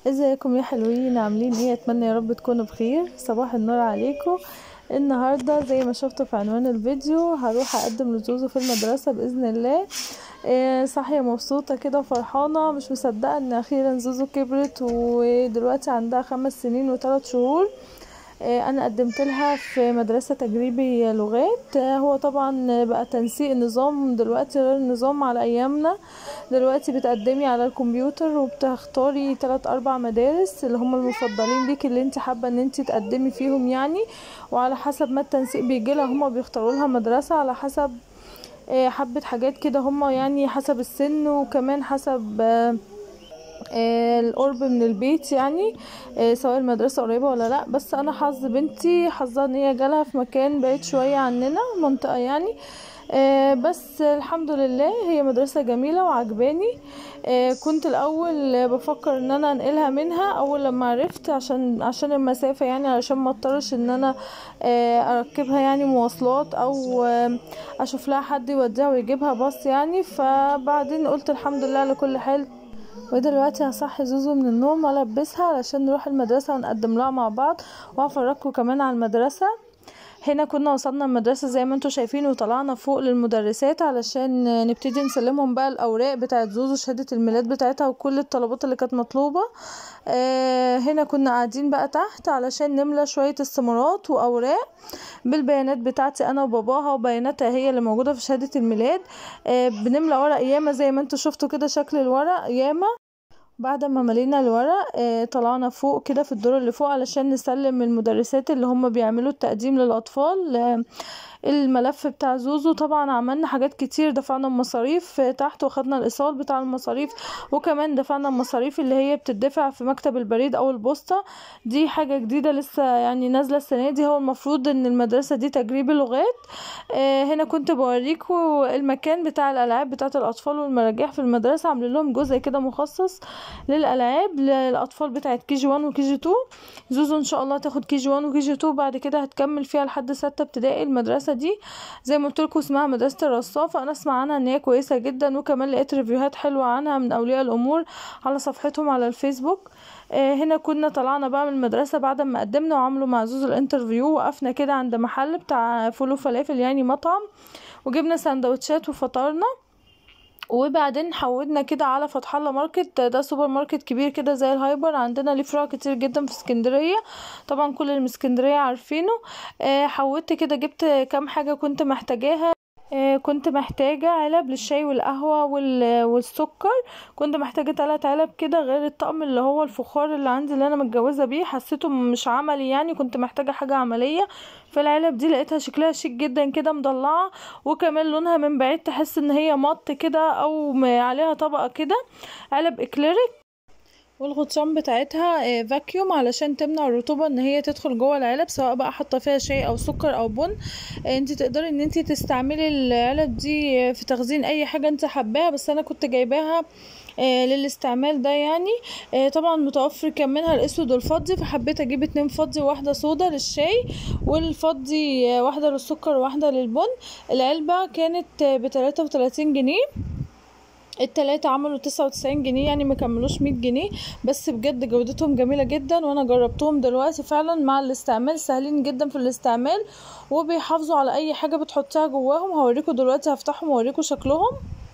ازيكم يا حلوين عاملين ايه اتمنى يا رب تكونوا بخير صباح النور عليكم النهارده زي ما شفتوا في عنوان الفيديو هروح اقدم لزوزو في المدرسه باذن الله إيه صاحيه مبسوطه كده وفرحانه مش مصدقه ان اخيرا زوزو كبرت ودلوقتي عندها خمس سنين وثلاث شهور إيه انا قدمت لها في مدرسه تجريبي لغات إيه هو طبعا بقى تنسيق النظام دلوقتي غير النظام على ايامنا دلوقتي بتقدمي على الكمبيوتر وبتختاري تلات اربع مدارس اللي هم المفضلين ليكي اللي انت حابه ان انت تقدمي فيهم يعني وعلى حسب ما التنسيق بيجي لها هم بيختاروا لها مدرسه على حسب حبه حاجات كده هم يعني حسب السن وكمان حسب القرب من البيت يعني سواء المدرسة قريبة ولا لا بس انا حظ بنتي حظها ان هي جالها في مكان بعيد شوية عننا منطقة يعني بس الحمد لله هي مدرسة جميلة وعجباني كنت الاول بفكر ان انا انقلها منها اول لما عرفت عشان عشان المسافة يعني علشان ما اضطرش ان انا اركبها يعني مواصلات او اشوف لها حد يوديها ويجيبها باص يعني فبعدين قلت الحمد لله على كل حال ودلوقتي هصحي زوزو من النوم والبسها علشان نروح المدرسة ونقدم لها مع بعض وهفرجكم كمان على المدرسة هنا كنا وصلنا المدرسة زي ما انتوا شايفين وطلعنا فوق للمدرسات علشان نبتدي نسلمهم بقى الاوراق بتاعت زوزو شهادة الميلاد بتاعتها وكل الطلبات اللي كانت مطلوبة آه هنا كنا قاعدين بقى تحت علشان نملى شوية استمارات واوراق بالبيانات بتاعتي انا وباباها وبياناتها هي اللي موجودة في شهادة الميلاد آه بنملى ورق ياما زي ما انتوا شفتوا كده شكل الورق ياما بعد ما ملينا الورق آه طلعنا فوق كده في الدور اللي فوق علشان نسلم المدرسات اللي هم بيعملوا التقديم للاطفال آه الملف بتاع زوزو طبعا عملنا حاجات كتير دفعنا المصاريف تحت واخدنا الايصال بتاع المصاريف وكمان دفعنا المصاريف اللي هي بتدفع في مكتب البريد او البوسطة دي حاجة جديدة لسه يعني نازلة السنة دي هو المفروض ان المدرسة دي تجريبي لغات آه هنا كنت بوريكم المكان بتاع الالعاب بتاعة الاطفال والمراجيح في المدرسة عاملين لهم جزء كده مخصص للالعاب للاطفال بتاعة كي جي 1 وكي جي 2 زوزو ان شاء الله تاخد كي جي 1 وكي جي 2 بعد كده هتكمل فيها لحد ستة ابتدائي المدرسة دي زي ما قلت لكم اسمها مدرسه الرصافه انا اسمع عنها ان هي كويسه جدا وكمان لقيت ريفيوهات حلوه عنها من اولياء الامور على صفحتهم على الفيسبوك آه هنا كنا طلعنا بقى من المدرسه بعد ما قدمنا وعملوا مع زوز الانترفيو وقفنا كده عند محل بتاع فول وفلافل يعني مطعم وجبنا سندوتشات وفطرنا وبعدين حودنا كده على فتح الله ماركت ده سوبر ماركت كبير كده زي الهايبر عندنا ليه فروع كتير جدا في اسكندريه طبعا كل اللي من اسكندريه عارفينه آه حودت كده جبت كام حاجه كنت محتاجاها آه كنت محتاجة علب للشاي والقهوة والسكر كنت محتاجة تلات علب كده غير الطقم اللي هو الفخار اللي عندي اللي انا متجوزة بيه حسيته مش عملي يعني كنت محتاجة حاجة عملية فالعلب دي لقيتها شكلها شيك جدا كده مضلعة وكمان لونها من بعيد تحس ان هي مط كده او عليها طبقة كده علب اكليريك والغطيان بتاعتها فاكيوم علشان تمنع الرطوبه ان هي تدخل جوه العلب سواء بقى حاطه فيها شاي او سكر او بن انت تقدري ان انت تستعملي العلب دي في تخزين اي حاجه انت حباها بس انا كنت جايباها آه للاستعمال ده يعني آه طبعا متوفر كان منها الاسود والفضي فحبيت اجيب اتنين فضي وواحده صودا للشاي والفضي آه واحده للسكر وواحده للبن العلبه كانت بتلاتة وتلاتين جنيه التلاتة عملوا تسعة وتسعين جنيه يعني مكملوش مية جنيه بس بجد جودتهم جميلة جدا وانا جربتهم دلوقتي فعلا مع الاستعمال سهلين جدا في الاستعمال وبيحافظوا على اي حاجة بتحطيها جواهم هوريكم دلوقتي هفتحهم واوريكم شكلهم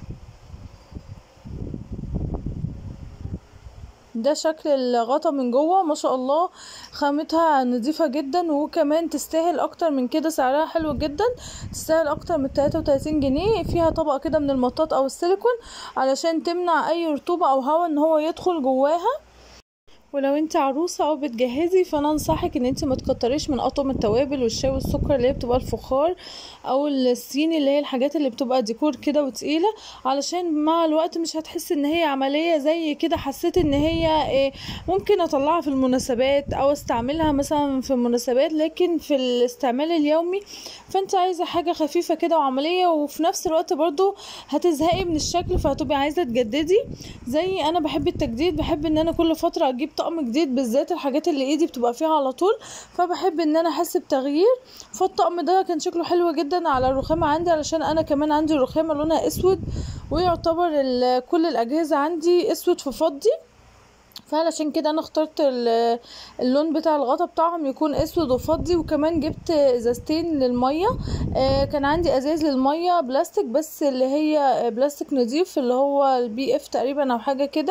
ده شكل الغطا من جوه ما شاء الله خامتها نظيفه جدا وكمان تستاهل اكتر من كده سعرها حلو جدا تستاهل اكتر من 33 جنيه فيها طبقه كده من المطاط او السيليكون علشان تمنع اي رطوبه او هواء ان هو يدخل جواها ولو انت عروسه او بتجهزي فانا انصحك ان انت ما تكتريش من اطعم التوابل والشاي والسكر اللي هي بتبقى الفخار او الصيني اللي هي الحاجات اللي بتبقى ديكور كده وتقيله علشان مع الوقت مش هتحس ان هي عمليه زي كده حسيت ان هي ايه ممكن اطلعها في المناسبات او استعملها مثلا في المناسبات لكن في الاستعمال اليومي فانت عايزه حاجه خفيفه كده وعمليه وفي نفس الوقت برضو هتزهقي من الشكل فهتبقي عايزه تجددي زي انا بحب التجديد بحب ان انا كل فتره اجيب طقم جديد بالذات الحاجات اللي ايدي بتبقى فيها على طول فبحب ان انا احس بتغيير فالطقم ده كان شكله حلو جدا على الرخامه عندي علشان انا كمان عندي الرخامه لونها اسود ويعتبر كل الاجهزه عندي اسود في فضي فعلشان كده انا اخترت ال- اللون بتاع الغطا بتاعهم يكون اسود وفضي وكمان جبت ازازتين للميه آه، كان عندي ازاز للميه بلاستيك بس اللي هي بلاستيك نظيف اللي هو البي اف تقريبا او حاجه كده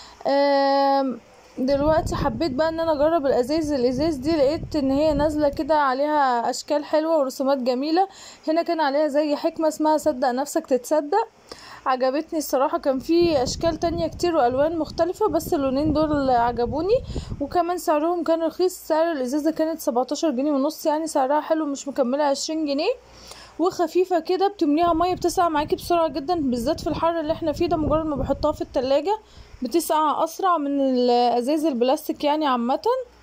آم، دلوقتي حبيت بقى ان انا اجرب الازاز الازاز دي لقيت ان هي نازله كده عليها اشكال حلوه ورسومات جميله هنا كان عليها زي حكمه اسمها صدق نفسك تتصدق عجبتني الصراحة كان في أشكال تانية كتير وألوان مختلفة بس اللونين دول عجبوني وكمان سعرهم كان رخيص سعر الإزازة كانت سبعتاشر جنيه ونص يعني سعرها حلو مش مكملة عشرين جنيه وخفيفة كده بتمليها مية بتسقع معاكي بسرعة جدا بالذات في الحر اللي احنا فيه ده مجرد ما بحطها في التلاجة بتسقع أسرع من الأزاز البلاستيك يعني عامة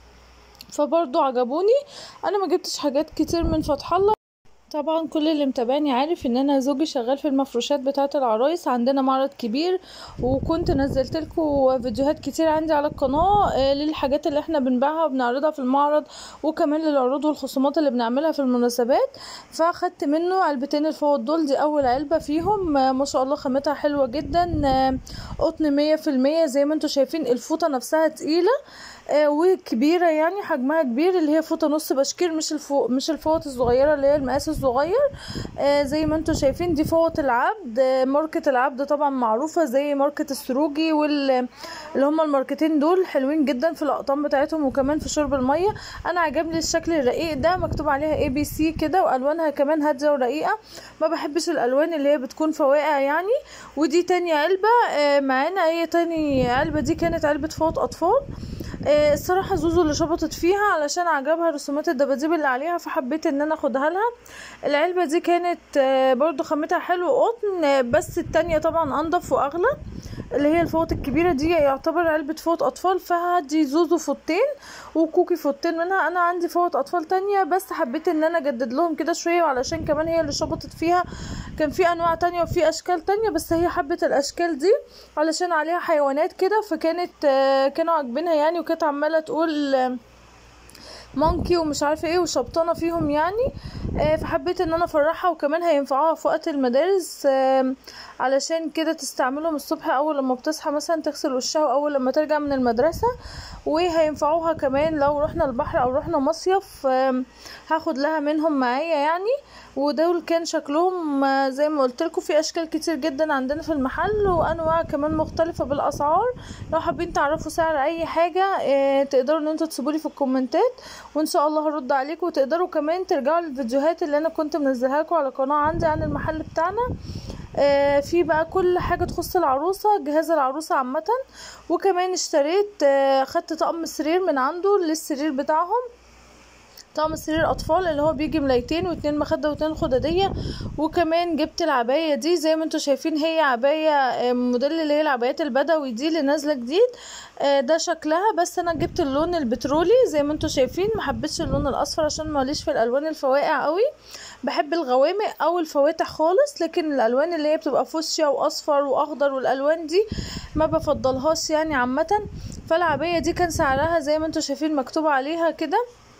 فبرضو عجبوني انا ما جبتش حاجات كتير من فتح الله طبعا كل اللي متابعني عارف ان انا زوجي شغال في المفروشات بتاعه العرايس عندنا معرض كبير وكنت نزلت لكم فيديوهات كتير عندي على القناه آه، للحاجات اللي احنا بنبيعها وبنعرضها في المعرض وكمان للعروض والخصومات اللي بنعملها في المناسبات فاخدت منه علبتين الفوط دول دي اول علبه فيهم آه، ما شاء الله خامتها حلوه جدا آه، قطن مية في المية زي ما انتم شايفين الفوطه نفسها تقيله آه، وكبيره يعني حجمها كبير اللي هي فوطه نص بشكير مش الفو... مش الفوط الصغيره اللي هي المقاس الصغير آه، زي ما انتم شايفين دي فوط العبد آه، ماركه العبد طبعا معروفه زي ماركه السروجي وال اللي هما الماركتين دول حلوين جدا في الاقطام بتاعتهم وكمان في شرب الميه انا عجبني الشكل الرقيق ده مكتوب عليها اي بي سي كده والوانها كمان هاديه ورقيقه ما بحبش الالوان اللي هي بتكون فواقع يعني ودي تاني علبه آه، معانا هي تاني علبه دي كانت علبه فوط اطفال آه، الصراحة زوزو اللي شبطت فيها علشان عجبها رسومات الدباديب اللي عليها فحبيت ان انا اخدها لها العلبة دي كانت آه، برضو خامتها حلو قطن آه، بس التانية طبعا انضف واغلى اللي هي الفوط الكبيرة دي يعتبر علبة فوط أطفال فهدي زوزو فوطين وكوكي فوطين منها أنا عندي فوط أطفال تانية بس حبيت إن أنا أجدد لهم كده شوية وعلشان كمان هي اللي شبطت فيها كان في أنواع تانية وفي أشكال تانية بس هي حبت الأشكال دي علشان عليها حيوانات كده فكانت آه، كانوا عاجبينها يعني وكانت عمالة تقول آه، مونكي ومش عارفه ايه وشبطانه فيهم يعني آه، فحبيت ان انا افرحها وكمان هينفعوها في وقت المدارس آم، علشان كده تستعملهم الصبح اول لما بتصحى مثلا تغسل وشها واول لما ترجع من المدرسه وهينفعوها كمان لو رحنا البحر او رحنا مصيف آم، هاخد لها منهم معايا يعني ودول كان شكلهم آه، زي ما قلت لكم في اشكال كتير جدا عندنا في المحل وانواع كمان مختلفه بالاسعار لو حابين تعرفوا سعر اي حاجه آه، تقدروا ان انتوا تسيبولي في الكومنتات وان شاء الله هرد عليكم وتقدروا كمان ترجعوا للفيديوهات اللي انا كنت منزلها لكم على قناه عندي عن المحل بتاعنا آه، في بقى كل حاجه تخص العروسه جهاز العروسه عامه وكمان اشتريت آه، خدت طقم سرير من عنده للسرير بتاعهم طقم سرير اطفال اللي هو بيجي ملايتين واتنين مخده واتنين خداديه وكمان جبت العبايه دي زي ما انتم شايفين هي عبايه آه، موديل اللي هي العبايات البدوي دي اللي نازله جديد آه، ده شكلها بس انا جبت اللون البترولي زي ما انتم شايفين ما حبيتش اللون الاصفر عشان ماليش في الالوان الفواقع قوي بحب الغوامق او الفواتح خالص لكن الالوان اللي هي بتبقى فوشيا واصفر واخضر والالوان دي ما بفضلهاش يعني عامه فالعبايه دي كان سعرها زي ما انتم شايفين مكتوب عليها كده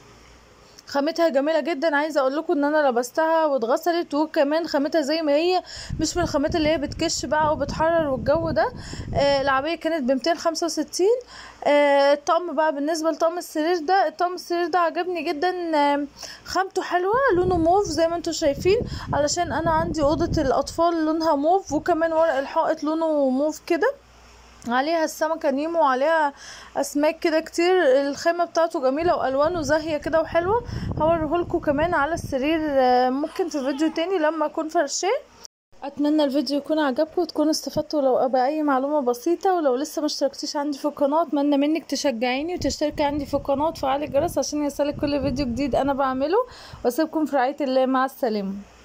خامتها جميلة جدا عايزة اقول لكم ان انا لبستها واتغسلت وكمان خامتها زي ما هي مش من الخامات اللي هي بتكش بقى وبتحرر والجو ده آه العباية كانت بمتين خمسة وستين آه الطقم بقى بالنسبة لطقم السرير ده الطقم السرير ده عجبني جدا آه خامته حلوة لونه موف زي ما انتم شايفين علشان انا عندي اوضة الاطفال لونها موف وكمان ورق الحائط لونه موف كده عليها السمكة نيمو وعليها أسماك كده كتير الخامة بتاعته جميلة وألوانه زاهية كده وحلوة هوريهولكوا كمان على السرير آه، ممكن في فيديو تاني لما أكون فرشاه اتمنى الفيديو يكون عجبكم وتكونوا استفدتوا لو باي معلومه بسيطه ولو لسه ما اشتركتيش عندي في القناه اتمنى منك تشجعيني وتشتركي عندي في القناه وتفعلي الجرس عشان يوصلك كل فيديو جديد انا بعمله واسيبكم في رعايه الله مع السلامه